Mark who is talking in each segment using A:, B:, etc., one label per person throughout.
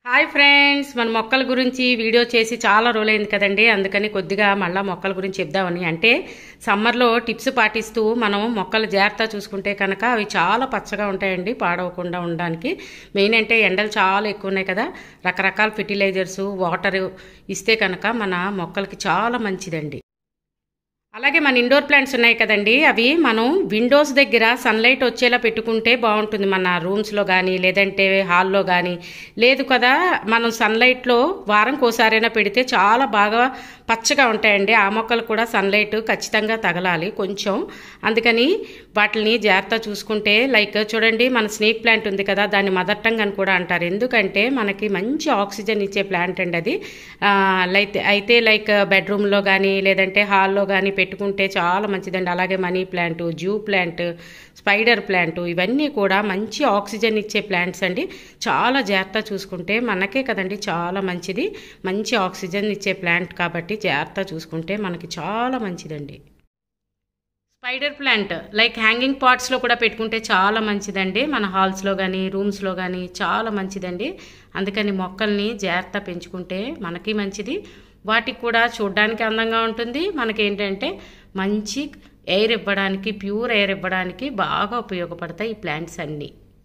A: hi friends మన మొక్కల గురించి వీడియో చేసి చాలా రోజులైంది కదండి అందుకని కొద్దిగా మళ్ళీ మొక్కల గురించి చెప్దామని అంటే సమ్మర్లో టిప్స్ పాటిస్తూ మనం మొక్కలు జాగ్రత్త చూసుకుంటే కనుక అవి చాలా పచ్చగా ఉంటాయండి పాడవకుండా ఉండడానికి మెయిన్ అంటే ఎండలు చాలా ఎక్కువ ఉన్నాయి కదా రకరకాల ఫెర్టిలైజర్స్ వాటర్ ఇస్తే కనుక మన మొక్కలకి చాలా మంచిదండి అలాగే మన ఇండోర్ ప్లాంట్స్ ఉన్నాయి కదండి అవి మనం విండోస్ దగ్గర సన్లైట్ వచ్చేలా పెట్టుకుంటే బాగుంటుంది మన రూమ్స్లో కానీ లేదంటే హాల్లో కానీ లేదు కదా మనం సన్లైట్లో వారంకి ఒకసారైనా పెడితే చాలా బాగా పచ్చగా ఉంటాయండి ఆ మొక్కలు కూడా సన్లైట్ ఖచ్చితంగా తగలాలి కొంచెం అందుకని వాటిని జాగ్రత్త చూసుకుంటే లైక్ చూడండి మన స్నేక్ ప్లాంట్ ఉంది కదా దాన్ని మదర్ టంగ్ అని కూడా అంటారు ఎందుకంటే మనకి మంచి ఆక్సిజన్ ఇచ్చే ప్లాంట్ అండి అది లైక్ అయితే లైక్ బెడ్రూమ్లో కానీ లేదంటే హాల్లో కానీ పెట్టుకుంటే చాలా మంచిదండి అలాగే మనీ ప్లాంట్ జూ ప్లాంట్ స్పైడర్ ప్లాంట్ ఇవన్నీ కూడా మంచి ఆక్సిజన్ ఇచ్చే ప్లాంట్స్ అండి చాలా జాగ్రత్త చూసుకుంటే మనకే కదండి చాలా మంచిది మంచి ఆక్సిజన్ ఇచ్చే ప్లాంట్ కాబట్టి జాగ్రత్త చూసుకుంటే మనకి చాలా మంచిదండి స్పైడర్ ప్లాంట్ లైక్ హ్యాంగింగ్ పాట్స్లో కూడా పెట్టుకుంటే చాలా మంచిదండి మన హాల్స్లో కానీ రూమ్స్లో కానీ చాలా మంచిదండి అందుకని మొక్కల్ని జాగ్రత్త పెంచుకుంటే మనకి మంచిది వాటికి కూడా చూడడానికి అందంగా ఉంటుంది మనకి ఏంటంటే మంచి ఎయిర్ ఇవ్వడానికి ప్యూర్ ఎయిర్ ఇవ్వడానికి బాగా ఉపయోగపడతాయి ఈ ప్లాంట్స్ అన్నీ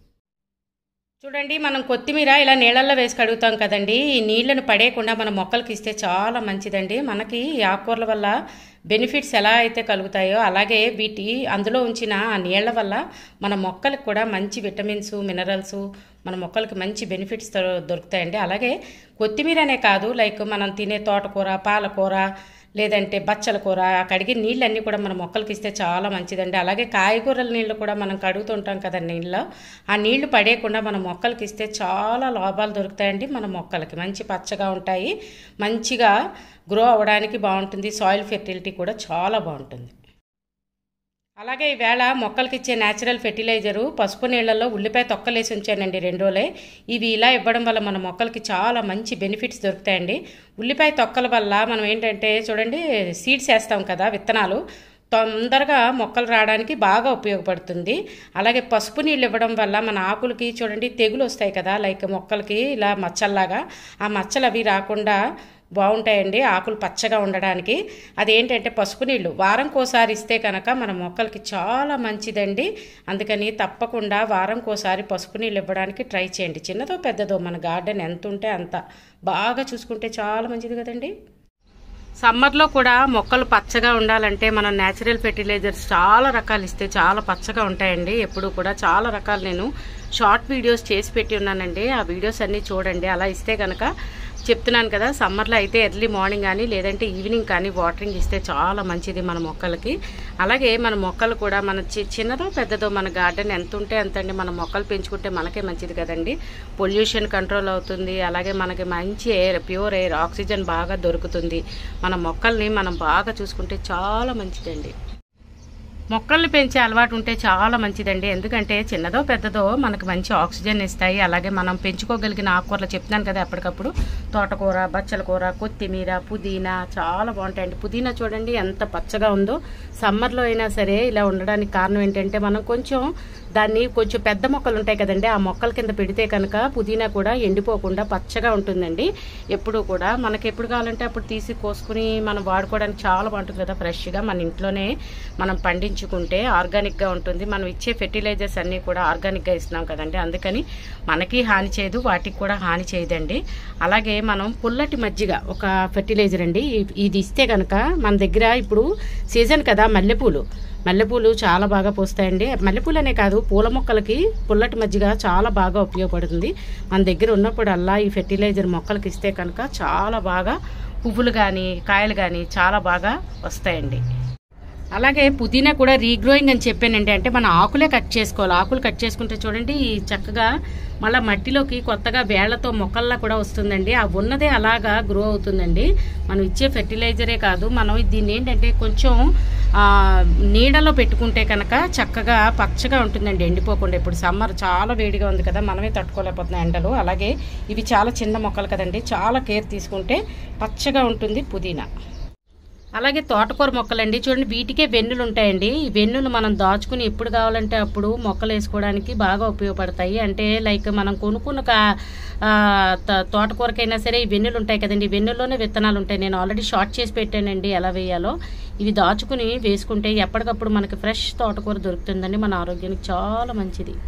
A: చూడండి మనం కొత్తిమీర ఇలా నీళ్ళల్లో వేసి కడుగుతాం కదండి ఈ నీళ్లను పడేయకుండా మన మొక్కలకి ఇస్తే చాలా మంచిదండి మనకి ఈ ఆకుకూరల వల్ల బెనిఫిట్స్ ఎలా అయితే కలుగుతాయో అలాగే వీటి అందులో ఉంచిన ఆ నీళ్ల వల్ల మన మొక్కలకు కూడా మంచి విటమిన్స్ మినరల్స్ మన మొక్కలకి మంచి బెనిఫిట్స్ దొరుకుతాయండి అలాగే కొత్తిమీర అనే కాదు లైక్ మనం తినే తోటకూర పాలకూర లేదంటే బచ్చల కూర కడిగి నీళ్ళన్నీ కూడా మన మొక్కలకి ఇస్తే చాలా మంచిదండి అలాగే కాయగూరల నీళ్ళు కూడా మనం కడుగుతుంటాం కదా నీళ్ళు ఆ నీళ్లు పడేయకుండా మన మొక్కలకి ఇస్తే చాలా లాభాలు దొరుకుతాయండి మన మొక్కలకి మంచి పచ్చగా ఉంటాయి మంచిగా గ్రో అవ్వడానికి బాగుంటుంది సాయిల్ ఫెర్టిలిటీ కూడా చాలా బాగుంటుంది అలాగే ఈవేళ మొక్కలకి ఇచ్చే న్యాచురల్ ఫెర్టిలైజరు పసుపు నీళ్లలో ఉల్లిపాయ తొక్కలేసి ఉంచానండి రెండు రోజులే ఇవి ఇలా ఇవ్వడం వల్ల మన మొక్కలకి చాలా మంచి బెనిఫిట్స్ దొరుకుతాయండి ఉల్లిపాయ తొక్కల వల్ల మనం ఏంటంటే చూడండి సీడ్స్ వేస్తాం కదా విత్తనాలు తొందరగా మొక్కలు రావడానికి బాగా ఉపయోగపడుతుంది అలాగే పసుపు నీళ్ళు ఇవ్వడం వల్ల మన ఆకులకి చూడండి తెగులు వస్తాయి కదా లైక్ మొక్కలకి ఇలా మచ్చల్లాగా ఆ మచ్చలు అవి రాకుండా బాగుంటాయండి ఆకులు పచ్చగా ఉండడానికి అదేంటంటే పసుపు నీళ్ళు వారంకోసారి ఇస్తే కనుక మన మొక్కలకి చాలా మంచిదండి అందుకని తప్పకుండా వారంకోసారి పసుపు నీళ్ళు ఇవ్వడానికి ట్రై చేయండి చిన్నదో పెద్దదో మన గార్డెన్ ఎంత ఉంటే అంత బాగా చూసుకుంటే చాలా మంచిది కదండి సమ్మర్లో కూడా మొక్కలు పచ్చగా ఉండాలంటే మనం న్యాచురల్ ఫెర్టిలైజర్స్ చాలా రకాలు ఇస్తే చాలా పచ్చగా ఉంటాయండి ఎప్పుడు కూడా చాలా రకాలు నేను షార్ట్ వీడియోస్ చేసి పెట్టి ఉన్నానండి ఆ వీడియోస్ అన్నీ చూడండి అలా ఇస్తే కనుక చెప్తున్నాను కదా సమ్మర్లో అయితే ఎర్లీ మార్నింగ్ కానీ లేదంటే ఈవినింగ్ కానీ వాటరింగ్ ఇస్తే చాలా మంచిది మన మొక్కలకి అలాగే మన మొక్కలు కూడా మన చిన్నదో పెద్దదో మన గార్డెన్ ఎంత ఉంటే అంత అండి మన మొక్కలు పెంచుకుంటే మనకే మంచిది కదండి పొల్యూషన్ కంట్రోల్ అవుతుంది అలాగే మనకి మంచి ఎయిర్ ప్యూర్ ఎయిర్ ఆక్సిజన్ బాగా దొరుకుతుంది మన మొక్కల్ని మనం బాగా చూసుకుంటే చాలా మంచిదండి మొక్కల్ని పెంచే అలవాటు ఉంటే చాలా మంచిదండి ఎందుకంటే చిన్నదో పెద్దదో మనకు మంచి ఆక్సిజన్ ఇస్తాయి అలాగే మనం పెంచుకోగలిగిన ఆకుకూరలు చెప్తున్నాను కదా ఎప్పటికప్పుడు తోటకూర బచ్చల కూర కొత్తిమీర పుదీనా చాలా బాగుంటాయండి పుదీనా చూడండి ఎంత పచ్చగా ఉందో సమ్మర్లో అయినా సరే ఇలా ఉండడానికి కారణం ఏంటంటే మనం కొంచెం దాన్ని కొంచెం పెద్ద మొక్కలు ఉంటాయి కదండి ఆ మొక్కల కింద పెడితే కనుక పుదీనా కూడా ఎండిపోకుండా పచ్చగా ఉంటుందండి ఎప్పుడు కూడా మనకి ఎప్పుడు కావాలంటే అప్పుడు తీసి కోసుకుని మనం వాడుకోవడానికి చాలా బాగుంటుంది కదా ఫ్రెష్గా మన ఇంట్లోనే మనం పండించుకుంటే ఆర్గానిక్గా ఉంటుంది మనం ఇచ్చే ఫెర్టిలైజర్స్ అన్నీ కూడా ఆర్గానిక్గా ఇస్తున్నాం కదండి అందుకని మనకి హాని చేయదు వాటికి కూడా హాని చేయదండి అలాగే మనం పుల్లటి మజ్జిగ ఒక ఫెర్టిలైజర్ అండి ఇది ఇస్తే కనుక మన దగ్గర ఇప్పుడు సీజన్ కదా మల్లెపూలు మల్లెపూలు చాలా బాగా పూస్తాయండి మల్లెపూలు అనే కాదు పూల మొక్కలకి పుల్లటి మజ్జిగ చాలా బాగా ఉపయోగపడుతుంది మన దగ్గర ఉన్నప్పుడల్లా ఈ ఫెర్టిలైజర్ మొక్కలకి ఇస్తే కనుక చాలా బాగా పువ్వులు కానీ కాయలు కానీ చాలా బాగా వస్తాయండి అలాగే పుదీనా కూడా రీగ్రోయింగ్ అని చెప్పానండి అంటే మన ఆకులే కట్ చేసుకోవాలి ఆకులు కట్ చేసుకుంటే చూడండి చక్కగా మళ్ళీ మట్టిలోకి కొత్తగా వేళ్లతో మొక్కల్లా కూడా వస్తుందండి ఆ ఉన్నదే అలాగా గ్రో అవుతుందండి మనం ఇచ్చే ఫెర్టిలైజరే కాదు మనం దీన్ని ఏంటంటే కొంచెం నీడలో పెట్టుకుంటే కనుక చక్కగా పచ్చగా ఉంటుందండి ఎండిపోకుండా ఇప్పుడు సమ్మర్ చాలా వేడిగా ఉంది కదా మనమే తట్టుకోలేకపోతున్నాం ఎండలు అలాగే ఇవి చాలా చిన్న మొక్కలు కదండి చాలా కేర్ తీసుకుంటే పచ్చగా ఉంటుంది పుదీనా అలాగే తోటకూర మొక్కలండి చూడండి వీటికే వెన్నులు ఉంటాయండి ఈ వెన్నులు మనం దాచుకుని ఎప్పుడు కావాలంటే అప్పుడు మొక్కలు వేసుకోవడానికి బాగా ఉపయోగపడతాయి అంటే లైక్ మనం కొనుక్కున్న కా- ఆ, త- తోటకూరకైనా సరే ఈ వెన్నులు ఉంటాయి కదండి ఈ వెన్నుల్లోనే విత్తనాలు ఉంటాయి నేను ఆల్రెడీ షార్ట్ చేసి పెట్టానండి ఎలా వేయాలో ఇవి దాచుకుని వేసుకుంటే ఎప్పటికప్పుడు మనకి ఫ్రెష్ తోటకూర దొరుకుతుందండి మన ఆరోగ్యానికి చాలా మంచిది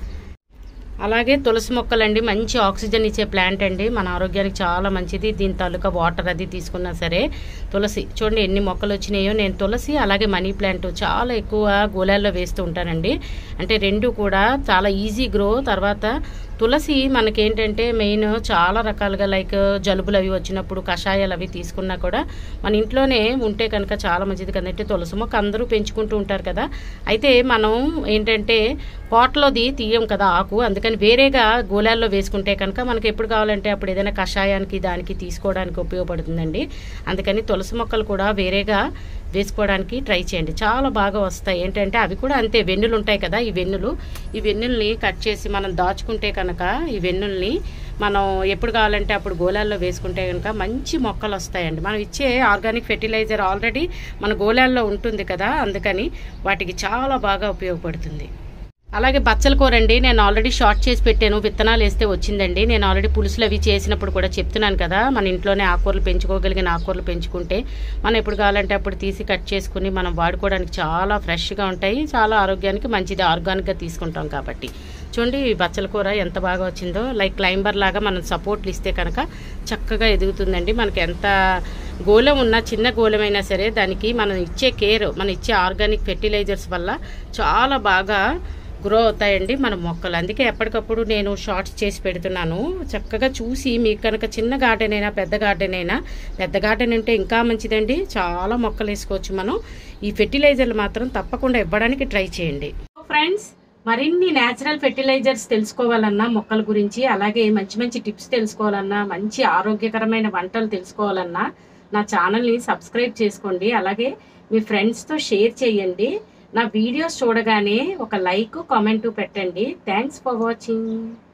A: అలాగే తులసి మొక్కలండి మంచి ఆక్సిజన్ ఇచ్చే ప్లాంట్ అండి మన ఆరోగ్యానికి చాలా మంచిది దీని తాలూకా వాటర్ అది తీసుకున్నా సరే తులసి చూడండి ఎన్ని మొక్కలు వచ్చినాయో నేను తులసి అలాగే మనీ ప్లాంట్ చాలా ఎక్కువ గోళాల్లో వేస్తూ ఉంటానండి అంటే రెండు కూడా చాలా ఈజీ గ్రో తర్వాత తులసి మనకేంటంటే మెయిన్ చాలా రకాలుగా లైక్ జలుబులు అవి వచ్చినప్పుడు కషాయాలు అవి తీసుకున్నా కూడా మన ఇంట్లోనే ఉంటే కనుక చాలా మంచిది కదంటే తులసి మొక్క అందరూ పెంచుకుంటూ ఉంటారు కదా అయితే మనం ఏంటంటే పాట్లోది తీయం కదా ఆకు అందుకని వేరేగా గోళాల్లో వేసుకుంటే కనుక మనకి ఎప్పుడు కావాలంటే అప్పుడు ఏదైనా కషాయానికి దానికి తీసుకోవడానికి ఉపయోగపడుతుందండి అందుకని తులసి మొక్కలు కూడా వేరేగా వేసుకోవడానికి ట్రై చేయండి చాలా బాగా వస్తాయి ఏంటంటే అవి కూడా అంతే వెన్నులు ఉంటాయి కదా ఈ వెన్నులు ఈ వెన్నుల్ని కట్ చేసి మనం దాచుకుంటే కనుక ఈ వెన్నుల్ని మనం ఎప్పుడు కావాలంటే అప్పుడు గోళాల్లో వేసుకుంటే కనుక మంచి మొక్కలు వస్తాయండి మనం ఇచ్చే ఆర్గానిక్ ఫెర్టిలైజర్ ఆల్రెడీ మన గోళాల్లో ఉంటుంది కదా అందుకని వాటికి చాలా బాగా ఉపయోగపడుతుంది అలాగే బచ్చల కూర అండి నేను ఆల్రెడీ షార్ట్ చేసి పెట్టాను విత్తనాలు వేస్తే వచ్చిందండి నేను ఆల్రెడీ పులుసులు అవి చేసినప్పుడు కూడా చెప్తున్నాను కదా మన ఇంట్లోనే ఆకుకూరలు పెంచుకోగలిగిన ఆకుకూరలు పెంచుకుంటే మనం ఎప్పుడు కావాలంటే అప్పుడు తీసి కట్ చేసుకుని మనం వాడుకోవడానికి చాలా ఫ్రెష్గా ఉంటాయి చాలా ఆరోగ్యానికి మంచిది ఆర్గానిక్గా తీసుకుంటాం కాబట్టి చూడండి ఈ బచ్చల కూర ఎంత బాగా వచ్చిందో లైక్ క్లైంబర్ లాగా మనం సపోర్ట్లు ఇస్తే కనుక చక్కగా ఎదుగుతుందండి మనకి ఎంత గోళం ఉన్నా చిన్న గోళమైనా సరే దానికి మనం ఇచ్చే కేర్ మనం ఇచ్చే ఆర్గానిక్ ఫెర్టిలైజర్స్ వల్ల చాలా బాగా గ్రో అవుతాయండి మన మొక్కలు అందుకే ఎప్పటికప్పుడు నేను షార్ట్స్ చేసి పెడుతున్నాను చక్కగా చూసి మీకు కనుక చిన్న గార్డెన్ అయినా పెద్ద గార్డెన్ అయినా పెద్ద గార్డెన్ అంటే ఇంకా మంచిదండి చాలా మొక్కలు వేసుకోవచ్చు మనం ఈ ఫెర్టిలైజర్లు మాత్రం తప్పకుండా ఇవ్వడానికి ట్రై చేయండి ఫ్రెండ్స్ మరిన్ని న్యాచురల్ ఫెర్టిలైజర్స్ తెలుసుకోవాలన్నా మొక్కల గురించి అలాగే మంచి మంచి టిప్స్ తెలుసుకోవాలన్నా మంచి ఆరోగ్యకరమైన వంటలు తెలుసుకోవాలన్నా నా ఛానల్ని సబ్స్క్రైబ్ చేసుకోండి అలాగే మీ ఫ్రెండ్స్తో షేర్ చేయండి నా వీడియోస్ చూడగానే ఒక లైక్ కామెంట్ పెట్టండి థ్యాంక్స్ ఫర్ వాచింగ్